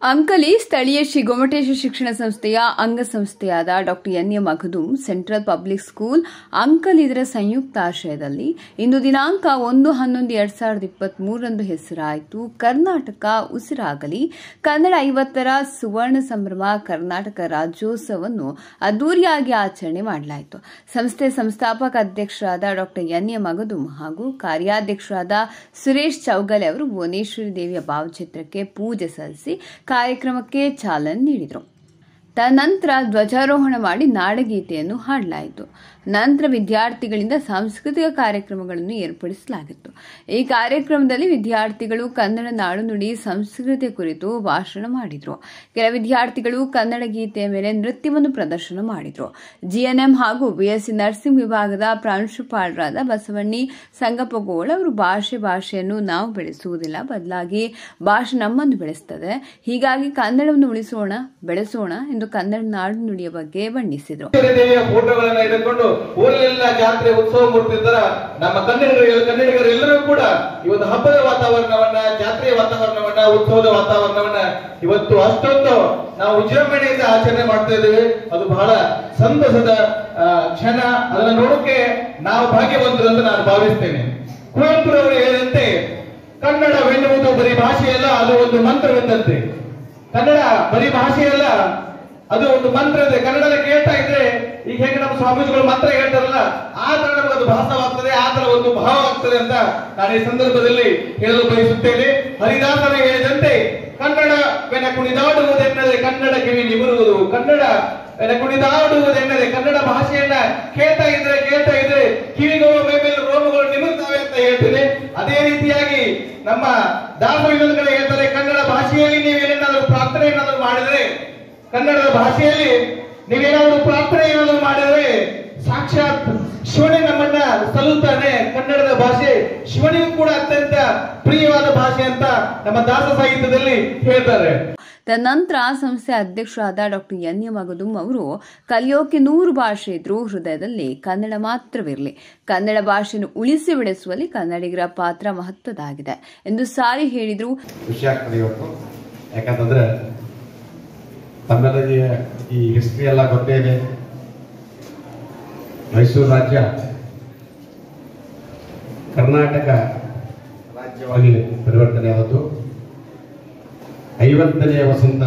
ಅಂಕಲಿ ಸ್ಥಳೀಯ ಶ್ರೀ ಗೊಮಟೇಶ್ವರ ಶಿಕ್ಷಣ ಸಂಸ್ಥೆಯ ಅಂಗಸಂಸ್ಥೆಯಾದ doctor N A Makhdoom central public school ಅಂಕಲ್ ಇದರ ಸಂಯುಕ್ತ ಆಶ್ರಯದಲ್ಲಿ ಇಂದು ದಿನಾಂಕ ಒಂದು ಹನ್ನೊಂದು ಎರಡ್ ಸಾವಿರದ ಇಪ್ಪತ್ತ್ ಮೂರರಂದು ಹೆಸರಾಯಿತು ಕರ್ನಾಟಕ ಉಸಿರಾಗಲಿ ಕನ್ನಡ ಐವತ್ತರ ಸುವರ್ಣ ಸಂಭ್ರಮ ಕರ್ನಾಟಕ ರಾಜ್ಯೋತ್ಸವವನ್ನು ಅದ್ದೂರಿಯಾಗಿ ಆಚರಣೆ ಮಾಡಲಾಯಿತು ಸಂಸ್ಥೆ ಸಂಸ್ಥಾಪಕ ಅಧ್ಯಕ್ಷರಾದ ಡಾಕ್ಟರ್ ಎನ್ ಎ ಮಗದುಮ್ ಹಾಗೂ ಕಾರ್ಯಾಧ್ಯಕ್ಷರಾದ ಸುರೇಶ್ ಚೌಗಲೆ ಅವರು ಭುವನೇಶ್ವರಿ ದೇವಿಯ ಭಾವಚಿತ್ರಕ್ಕೆ ಪೂಜೆ ಸಲ್ಲಿಸಿ ಕಾರ್ಯಕ್ರಮಕ್ಕೆ ಚಾಲನೆ ನೀಡಿದರು ತದನಂತರ ಧ್ವಜಾರೋಹಣ ಮಾಡಿ ನಾಡಗೀತೆಯನ್ನು ಹಾಡಲಾಯಿತು ನಂತರ ವಿದ್ಯಾರ್ಥಿಗಳಿಂದ ಸಾಂಸ್ಕೃತಿಕ ಕಾರ್ಯಕ್ರಮಗಳನ್ನು ಏರ್ಪಡಿಸಲಾಗಿತ್ತು ಈ ಕಾರ್ಯಕ್ರಮದಲ್ಲಿ ವಿದ್ಯಾರ್ಥಿಗಳು ಕನ್ನಡ ನಾಡು ನುಡಿ ಸಂಸ್ಕೃತಿ ಕುರಿತು ಭಾಷಣ ಮಾಡಿದರು ಕೆಲ ವಿದ್ಯಾರ್ಥಿಗಳು ಕನ್ನಡ ಗೀತೆಯ ಮೇಲೆ ನೃತ್ಯವನ್ನು ಪ್ರದರ್ಶನ ಮಾಡಿದರು ಜಿಎನ್ಎಂ ಹಾಗೂ ಬಿಎಸ್ಸಿ ನರ್ಸಿಂಗ್ ವಿಭಾಗದ ಪ್ರಾಂಶುಪಾಲರಾದ ಬಸವಣ್ಣಿ ಸಂಗಪ್ಪಗೋಳ್ ಅವರು ಭಾಷೆ ಭಾಷೆಯನ್ನು ನಾವು ಬೆಳೆಸುವುದಿಲ್ಲ ಬದಲಾಗಿ ಭಾಷೆ ನಮ್ಮನ್ನು ಬೆಳೆಸುತ್ತದೆ ಹೀಗಾಗಿ ಕನ್ನಡವನ್ನು ಉಳಿಸೋಣ ಬೆಳೆಸೋಣ ಎಂದು ಕನ್ನಡ ನಾಡು ನುಡಿಯ ಬಗ್ಗೆ ಬಣ್ಣಿಸಿದರು ದೇವಿಯ ಫೋಟೋಗಳನ್ನ ಇಟ್ಟುಕೊಂಡು ಊರಲ್ಲೆಲ್ಲ ಜಾತ್ರೆ ಉತ್ಸವ ಮೂರ್ತಿರ್ತಾರ ನಮ್ಮ ಕನ್ನಡಿಗರು ಕನ್ನಡಿಗರು ಎಲ್ಲರೂ ಕೂಡ ಇವತ್ತು ಹಬ್ಬದ ವಾತಾವರಣವನ್ನ ಜಾತ್ರೆಯ ವಾತಾವರಣವನ್ನ ಉತ್ಸವದ ವಾತಾವರಣವನ್ನ ಇವತ್ತು ಅಷ್ಟೊಂದು ನಾವು ವಿಜೃಂಭಣೆಯಿಂದ ಆಚರಣೆ ಮಾಡ್ತಾ ಇದ್ದೇವೆ ಅದು ಬಹಳ ಸಂತಸದ ಆ, ಕ್ಷಣ ಅದನ್ನ ನೋಡೋಕೆ ನಾವು ಭಾಗ್ಯವಂತರು ಅಂತ ನಾನು ಭಾವಿಸ್ತೇನೆ ಕುವೆಂಪುರವರು ಹೇಳಿದಂತೆ ಕನ್ನಡವೆನ್ನುವುದು ಬರೀ ಭಾಷೆಯಲ್ಲ ಅದು ಒಂದು ಮಂತ್ರವೆಂದಂತೆ ಕನ್ನಡ ಬರೀ ಭಾಷೆಯಲ್ಲ ಅದು ಒಂದು ಮಂತ್ರ ಇದೆ ಕನ್ನಡದ ಕೇಳ್ತಾ ಇದ್ರೆ ಈಗ ಹೇಗೆ ನಮ್ಮ ಸ್ವಾಮೀಜಿಗಳು ಮಂತ್ರ ಹೇಳ್ತಾರಲ್ಲ ಆ ತರ ನಮಗೆ ಅದು ಭಾಸವಾಗ್ತದೆ ಆ ತರ ಒಂದು ಭಾವ ಆಗ್ತದೆ ಅಂತ ನಾನು ಈ ಸಂದರ್ಭದಲ್ಲಿ ಹೇಳಲು ಬಯಸುತ್ತೇನೆ ಹರಿದಾಸರು ಹೇಳಿದಂತೆ ಕನ್ನಡವೆನ ಕುಣಿದಾಡುವುದೆನ್ನದೆ ಕನ್ನಡ ಕಿವಿ ನಿಮರುವುದು ಕನ್ನಡ ವೆನ ಕುಣಿದಾಡುವುದೆನ್ನದೆ ಕನ್ನಡ ಭಾಷೆಯನ್ನ ಕೇಳ್ತಾ ಇದ್ರೆ ಕೇಳ್ತಾ ಇದ್ರೆ ಕಿವಿಗಳು ಮೇಮೇಲೆ ರೋಮಗಳು ನಿಮುರ್ತವೆ ಅಂತ ಹೇಳ್ತೇನೆ ಅದೇ ರೀತಿಯಾಗಿ ನಮ್ಮ ದಾಸರು ಇನ್ನೊಂದು ಕಡೆ ಹೇಳ್ತಾರೆ ಕನ್ನಡ ಭಾಷೆಯಲ್ಲಿ ನೀವು ಏನೇನಾದ್ರೂ ಪ್ರಾರ್ಥನೆ ಏನಾದ್ರೂ ಮಾಡಿದ್ರೆ ಕನ್ನಡದ ಭಾಷೆಯಲ್ಲಿ ನೀವೇನಾದ್ರೂ ಪ್ರಾರ್ಥನೆ ಏನಾದ್ರೂ ಮಾಡಿದ್ರೆ ಸಾಕ್ಷಾತ್ ಶಿವನೇ ನಮ್ಮನ್ನ ಸಲ್ಲುತ್ತಾನೆ ಕನ್ನಡದ ಭಾಷೆ ಶಿವನಿಗೂ ಕೂಡ ಅತ್ಯಂತ ಪ್ರಿಯವಾದ ಭಾಷೆ ಅಂತ ನಮ್ಮ ದಾಸ ಸಾಹಿತ್ಯದಲ್ಲಿ ಹೇಳ್ತಾರೆ ತದನಂತರ ಸಂಸ್ಥೆ ಅಧ್ಯಕ್ಷರಾದ ಡಾಕ್ಟರ್ ಎನ್ ಎ ಮಗದುಮ್ ಅವರು ಕಲಿಯೋಕೆ ನೂರು ಭಾಷೆ ಇದ್ರೂ ಹೃದಯದಲ್ಲಿ ಕನ್ನಡ ಮಾತ್ರವಿರಲಿ ಕನ್ನಡ ಭಾಷೆಯನ್ನು ಉಳಿಸಿ ಬೆಳೆಸುವಲ್ಲಿ ಕನ್ನಡಿಗರ ಪಾತ್ರ ಮಹತ್ವದಾಗಿದೆ ಎಂದು ಸಾರಿ ಹೇಳಿದರು ಖುಷಿ ಆಗ್ತದೆ ಇವತ್ತು ಯಾಕಂತಂದ್ರೆ ತಮ್ಮೆಲ್ಲರಿಗೆ ಈ ಹಿಸ್ಟ್ರಿ ಎಲ್ಲ ಗೊತ್ತೇ ಇದೆ ಮೈಸೂರು ರಾಜ್ಯ ಕರ್ನಾಟಕ ರಾಜ್ಯವಾಗಿ ಪರಿವರ್ತನೆ ಆದದ್ದು ಐವತ್ತನೆಯ ವಸಂತ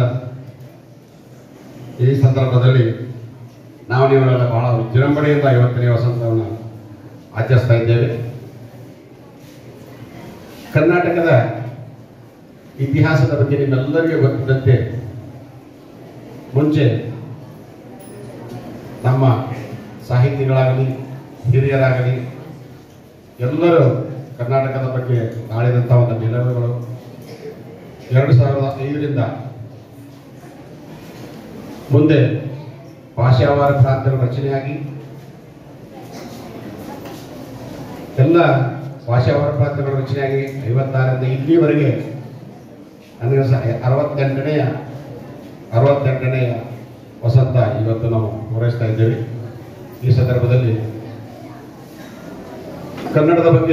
ಈ ಸಂದರ್ಭದಲ್ಲಿ ನಾವು ನೀವೆಲ್ಲ ಬಹಳ ವಿಜೃಂಭಣೆಯಿಂದ ಐವತ್ತನೇ ವಸಂತವನ್ನು ಆಚರಿಸ್ತಾ ಇದ್ದೇವೆ ಕರ್ನಾಟಕದ ಇತಿಹಾಸದ ಬಗ್ಗೆ ನಿಮ್ಮೆಲ್ಲರಿಗೂ ಗೊತ್ತಿದ್ದಂತೆ ಮುಂಚೆ ನಮ್ಮ ಸಾಹಿತಿಗಳಾಗಲಿ ಹಿರಿಯರಾಗಲಿ ಎಲ್ಲರೂ ಕರ್ನಾಟಕದ ಬಗ್ಗೆ ಆಳಿದಂಥ ಒಂದು ನಿಲುವುಗಳು ಎರಡು ಸಾವಿರದ ಐದರಿಂದ ಮುಂದೆ ಭಾಷಾವಾರ ಪ್ರಾಂತಗಳ ರಚನೆಯಾಗಿ ಎಲ್ಲ ಭಾಷಾವಾರ ಪ್ರಾಂತಗಳ ರಚನೆಯಾಗಿ ಐವತ್ತಾರರಿಂದ ಇಲ್ಲಿವರೆಗೆ ನನಗೆ ಸಹ ಅರವತ್ತೆಂಟನೆಯ ಅರವತ್ತೆಂಟನೆಯ ವಸಂತ ಇವತ್ತು ನಾವು ಪೂರೈಸ್ತಾ ಇದ್ದೇವೆ ಈ ಸಂದರ್ಭದಲ್ಲಿ ಕನ್ನಡದ ಬಗ್ಗೆ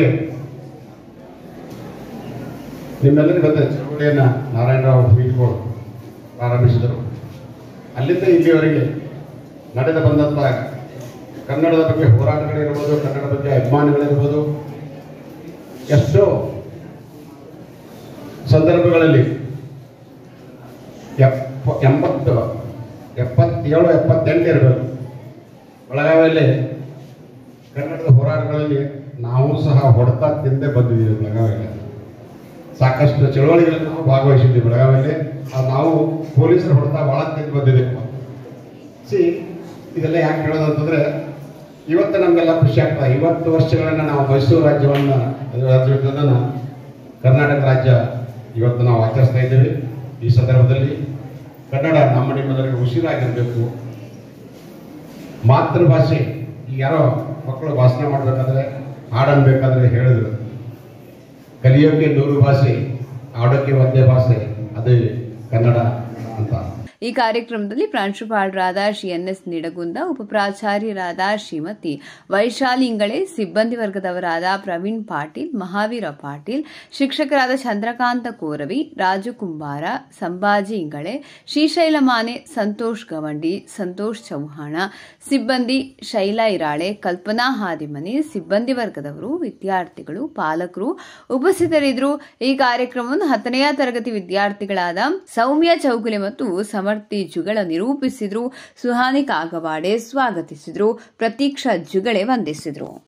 ನಿಮ್ಮೆಲ್ಲರಿಗೂ ಗೊತ್ತ ಚಳವಳಿಯನ್ನು ನಾರಾಯಣರಾವ್ ಬೀಳ್ಗೋಡು ಪ್ರಾರಂಭಿಸಿದರು ಅಲ್ಲಿಂದ ಇಲ್ಲಿಯವರೆಗೆ ನಡೆದು ಬಂದಂಥ ಕನ್ನಡದ ಬಗ್ಗೆ ಹೋರಾಟಗಳಿರ್ಬೋದು ಕನ್ನಡ ಬಗ್ಗೆ ಅಭಿಮಾನಿಗಳಿರ್ಬೋದು ಎಷ್ಟೋ ಸಂದರ್ಭಗಳಲ್ಲಿ ಎಪ್ಪ ಎಂಬತ್ತು ಎಪ್ಪತ್ತೇಳು ಎಪ್ಪತ್ತೆಂಟು ಇರಬೇಕು ಬೆಳಗಾವಿಯಲ್ಲಿ ಕನ್ನಡದ ಹೋರಾಟಗಳಲ್ಲಿ ನಾವು ಸಹ ಹೊಡೆತ ತಿಂದೇ ಬಂದಿದ್ದೀವಿ ಬೆಳಗಾವಿಯಲ್ಲಿ ಸಾಕಷ್ಟು ಚಳವಳಿಗಳಲ್ಲಿ ನಾವು ಭಾಗವಹಿಸಿದ್ದೀವಿ ಬೆಳಗಾವಿಯಲ್ಲಿ ಅದು ನಾವು ಪೊಲೀಸರ ಹೊಡೆತ ಭಾಳ ತಿಂದು ಬಂದಿದ್ದೀವಿ ಸಿ ಇದೆಲ್ಲ ಯಾಕೆ ಹೇಳೋದು ಅಂತಂದ್ರೆ ಇವತ್ತು ನಮಗೆಲ್ಲ ಖುಷಿ ಆಗ್ತದೆ ಐವತ್ತು ವರ್ಷಗಳನ್ನ ನಾವು ಮೈಸೂರು ರಾಜ್ಯವನ್ನು ರಾಜ್ಯವನ್ನು ಕರ್ನಾಟಕ ರಾಜ್ಯ ಇವತ್ತು ನಾವು ಆಚರಿಸ್ತಾ ಇದ್ದೇವೆ ಈ ಸಂದರ್ಭದಲ್ಲಿ ಕನ್ನಡ ನಮ್ಮ ನಿಮ್ಮೆಲ್ಲರಿಗೂ ಉಸಿರಾಗಿರಬೇಕು ಮಾತೃಭಾಷೆ ಈಗ ಯಾರೋ ಮಕ್ಕಳು ಭಾಷಣ ಮಾಡಬೇಕಾದ್ರೆ ಹಾಡನ್ಬೇಕಾದ್ರೆ ಹೇಳಿದ್ರು ಕಲಿಯೋಕೆ ನೂರು ಭಾಷೆ ಆಡೋಕೆ ಒಂದೇ ಭಾಷೆ ಅದೇ ಕನ್ನಡ ಅಂತ ಈ ಕಾರ್ಯಕ್ರಮದಲ್ಲಿ ಪ್ರಾಂಶುಪಾಲರಾದ ಶ್ರೀ ಎನ್ ಎಸ್ ನಿಡಗುಂದ ಉಪಪ್ರಾಚಾರ್ಯರಾದ ಶ್ರೀಮತಿ ವೈಶಾಲಿ ಇಂಗಳೆ ಸಿಬ್ಬಂದಿ ವರ್ಗದವರಾದ ಪ್ರವೀಣ್ ಪಾಟೀಲ್ ಮಹಾವೀರ ಪಾಟೀಲ್ ಶಿಕ್ಷಕರಾದ ಚಂದ್ರಕಾಂತ ಕೋರವಿ ರಾಜು ಕುಂಬಾರ ಸಂಭಾಜಿ ಇಂಗಳೆ ಶ್ರೀಶೈಲ ಮಾನೆ ಸಂತೋಷ್ ಗವಂಡಿ ಸಂತೋಷ್ ಚೌಹಾಣ ಸಿಬ್ಬಂದಿ ಶೈಲಾ ಇರಾಳೆ ಕಲ್ಪನಾ ಹಾದಿಮನಿ ಸಿಬ್ಬಂದಿ ವರ್ಗದವರು ವಿದ್ಯಾರ್ಥಿಗಳು ಪಾಲಕರು ಉಪಸ್ಥಿತರಿದ್ದರು ಈ ಕಾರ್ಯಕ್ರಮವನ್ನು ಹತ್ತನೆಯ ತರಗತಿ ವಿದ್ಯಾರ್ಥಿಗಳಾದ ಸೌಮ್ಯ ಚೌಗುಲೆ ಮತ್ತು ಸಮರ್ಥಿ ಜುಗಳ ನಿರೂಪಿಸಿದ್ರು ಸುಹಾನಿ ಕಾಗವಾಡೆ ಸ್ವಾಗತಿಸಿದ್ರು ಪ್ರತೀಕ್ಷಾ ಜುಗಳೆ ವಂದಿಸಿದ್ರು